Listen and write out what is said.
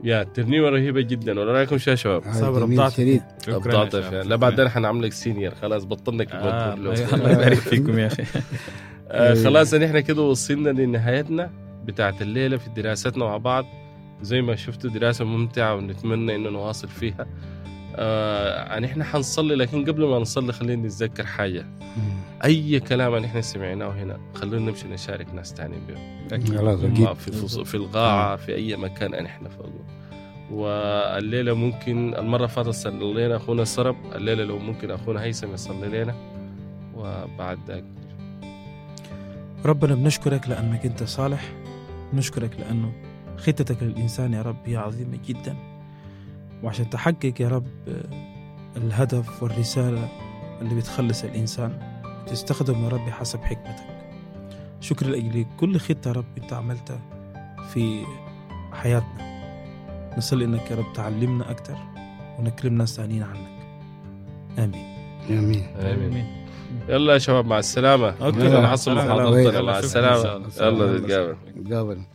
يا ترنيمه رهيبه جدا ولا رايكم شو يا شباب؟ صابر جميل أبدعت. شديد ابطال فعلا لا بعدين حنعملك سينيور خلاص بطلنا كلمه آه، تقول له. الله يبارك فيكم يا اخي آه خلاص نحن كده وصلنا لنهايتنا بتاعت الليله في دراستنا مع بعض زي ما شفتوا دراسه ممتعه ونتمنى انه نواصل فيها آه نحن حنصلي لكن قبل ما نصلي خلينا نتذكر حاجه اي كلام نحن سمعناه هنا خلونا نمشي نشارك ناس تانيين به خلاص ما اكيد في فص- في القاعة في أي مكان نحن فوقه والليلة ممكن المرة اللي فاتت صلي لنا أخونا سرب الليلة لو ممكن أخونا هيثم يصلي لنا وبعد ذاك ربنا بنشكرك لأنك أنت صالح نشكرك لأنه خطتك للإنسان يا رب هي عظيمة جدا وعشان تحقق يا رب آه، الهدف والرسالة اللي بتخلص الإنسان تستخدم يا رب حسب حكمتك شكرا لأجل كل خطة يا رب أنت عملتها في حياتنا نصلي إنك يا رب تعلمنا أكتر ونكلم ناس ثانيين عنك آمين امين آمين يلا يا شباب مع السلامة أوكي. يلا نحصل سلام. محاضرتنا يلا، مع شكراً. السلامة إن شاء الله. يلا نتقابل قابل